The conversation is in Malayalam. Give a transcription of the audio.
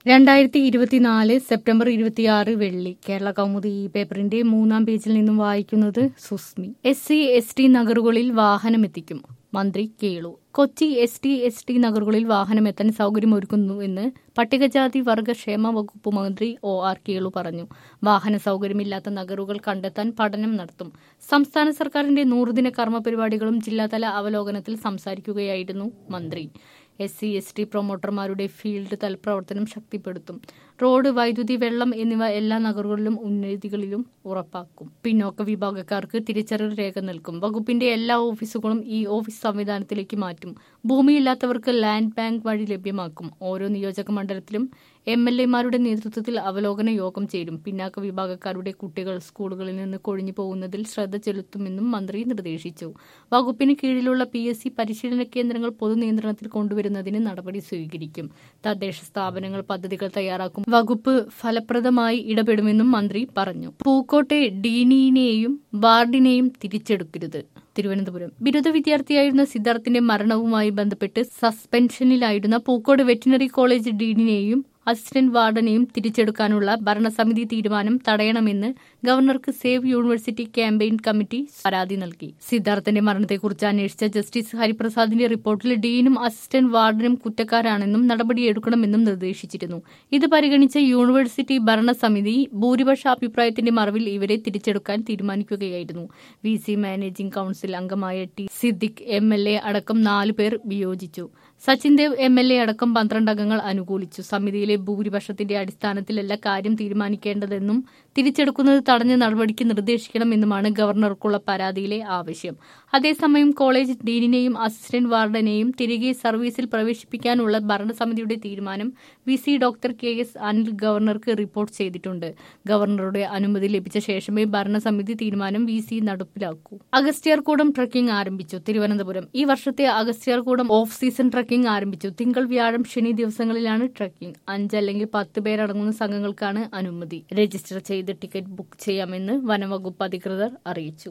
രണ്ടായിരത്തി ഇരുപത്തിനാല് സെപ്റ്റംബർ ഇരുപത്തിയാറ് വെള്ളി കേരള കൗമുദി ഈ പേപ്പറിന്റെ മൂന്നാം പേജിൽ നിന്നും വായിക്കുന്നത് Susmi S C S T നഗറുകളിൽ വാഹനമെത്തിക്കും മന്ത്രി Kelu Kochi S T S T നഗറുകളിൽ വാഹനമെത്താൻ സൗകര്യമൊരുക്കുന്നു എന്ന് പട്ടികജാതി വർഗ ക്ഷേമ വകുപ്പ് മന്ത്രി ഒ ആർ കേളു പറഞ്ഞു വാഹന സൗകര്യമില്ലാത്ത നഗറുകൾ കണ്ടെത്താൻ പഠനം നടത്തും സംസ്ഥാന സർക്കാരിന്റെ നൂറുദിന കർമ്മ പരിപാടികളും ജില്ലാതല അവലോകനത്തിൽ സംസാരിക്കുകയായിരുന്നു മന്ത്രി എസ് സി എസ് ടി പ്രൊമോട്ടർമാരുടെ ഫീൽഡ് തല പ്രവർത്തനം ശക്തിപ്പെടുത്തും റോഡ് വൈദ്യുതി വെള്ളം എന്നിവ എല്ലാ നഗറുകളിലും ഉന്നതികളിലും ഉറപ്പാക്കും പിന്നോക്ക വിഭാഗക്കാർക്ക് തിരിച്ചറിയൽ രേഖ നൽകും വകുപ്പിന്റെ എല്ലാ ഓഫീസുകളും ഈ ഓഫീസ് സംവിധാനത്തിലേക്ക് മാറ്റും ഭൂമിയില്ലാത്തവർക്ക് ലാൻഡ് ബാങ്ക് വഴി ലഭ്യമാക്കും ഓരോ നിയോജക മണ്ഡലത്തിലും എം എൽ എമാരുടെ നേതൃത്വത്തിൽ അവലോകന യോഗം ചേരും പിന്നാക്ക വിഭാഗക്കാരുടെ കുട്ടികൾ സ്കൂളുകളിൽ നിന്ന് കൊഴിഞ്ഞു പോകുന്നതിൽ ശ്രദ്ധ ചെലുത്തുമെന്നും മന്ത്രി നിർദ്ദേശിച്ചു വകുപ്പിന് കീഴിലുള്ള പി എസ് സി പരിശീലന കേന്ദ്രങ്ങൾ പൊതുനിയന്ത്രണത്തിൽ കൊണ്ടുവരുന്നതിന് നടപടി സ്വീകരിക്കും തദ്ദേശ സ്ഥാപനങ്ങൾ പദ്ധതികൾ തയ്യാറാക്കും വകുപ്പ് ഫലപ്രദമായി ഇടപെടുമെന്നും മന്ത്രി പറഞ്ഞു പൂക്കോട്ടെ ഡീനിനെയും വാർഡിനെയും തിരിച്ചെടുക്കരുത് തിരുവനന്തപുരം ബിരുദ വിദ്യാർത്ഥിയായിരുന്ന സിദ്ധാർത്ഥിന്റെ മരണവുമായി ബന്ധപ്പെട്ട് സസ്പെൻഷനിലായിരുന്ന പൂക്കോട് വെറ്റിനറി കോളേജ് ഡീനിനെയും അസിസ്റ്റന്റ് വാർഡനെയും തിരിച്ചെടുക്കാനുള്ള ഭരണസമിതി തീരുമാനം തടയണമെന്ന് ഗവർണർക്ക് സേവ് യൂണിവേഴ്സിറ്റി ക്യാമ്പയിൻ കമ്മിറ്റി പരാതി നൽകി സിദ്ധാർത്ഥന്റെ മരണത്തെക്കുറിച്ച് അന്വേഷിച്ച ജസ്റ്റിസ് ഹരിപ്രസാദിന്റെ റിപ്പോർട്ടിൽ ഡീനും അസിസ്റ്റന്റ് വാർഡനും കുറ്റക്കാരാണെന്നും നടപടിയെടുക്കണമെന്നും നിർദ്ദേശിച്ചിരുന്നു ഇത് പരിഗണിച്ച യൂണിവേഴ്സിറ്റി ഭരണസമിതി ഭൂരിപക്ഷ അഭിപ്രായത്തിന്റെ മറവിൽ ഇവരെ തിരിച്ചെടുക്കാൻ തീരുമാനിക്കുകയായിരുന്നു വി സി മാനേജിംഗ് കൌൺസിൽ അംഗമായ T Siddique M L A അടക്കം നാലു പേർ വിയോജിച്ചു Sachin Dev M L A അടക്കം പന്ത്രണ്ട് അംഗങ്ങൾ അനുകൂലിച്ചു സമിതിയിലെ ഭൂരിപക്ഷത്തിന്റെ അടിസ്ഥാനത്തിലല്ല കാര്യം തീരുമാനിക്കേണ്ടതെന്നും തിരിച്ചെടുക്കുന്നത് തടഞ്ഞ നടപടിക്ക് നിർദ്ദേശിക്കണമെന്നുമാണ് ഗവർണർക്കുള്ള പരാതിയിലെ ആവശ്യം അതേസമയം കോളേജ് ഡീനിനെയും അസിസ്റ്റന്റ് വാർഡനെയും തിരികെ സർവീസിൽ പ്രവേശിപ്പിക്കാനുള്ള ഭരണസമിതിയുടെ തീരുമാനം V C doctor K S Anil ഗവർണർക്ക് റിപ്പോർട്ട് ചെയ്തിട്ടുണ്ട് ഗവർണറുടെ അനുമതി ലഭിച്ച ശേഷമേ ഭരണസമിതി തീരുമാനം വി സി നടപ്പിലാക്കൂ അഗസ്ത്യാർകൂടം ട്രക്കിംഗ് ആരംഭിച്ചു തിരുവനന്തപുരം ഈ വർഷത്തെ അഗസ്ത്യാർകൂടം ഓഫ് സീസൺ ട്രക്കിംഗ് ആരംഭിച്ചു തിങ്കൾ വ്യാഴം ശനി ദിവസങ്ങളിലാണ് ട്രക്കിംഗ് അഞ്ച് അല്ലെങ്കിൽ പത്ത് പേരടങ്ങുന്ന സംഘങ്ങൾക്കാണ് അനുമതി രജിസ്റ്റർ ചെയ്ത് ടിക്കറ്റ് ബുക്ക് ചെയ്യാമെന്ന് വനവകുപ്പ് അധികൃതർ അറിയിച്ചു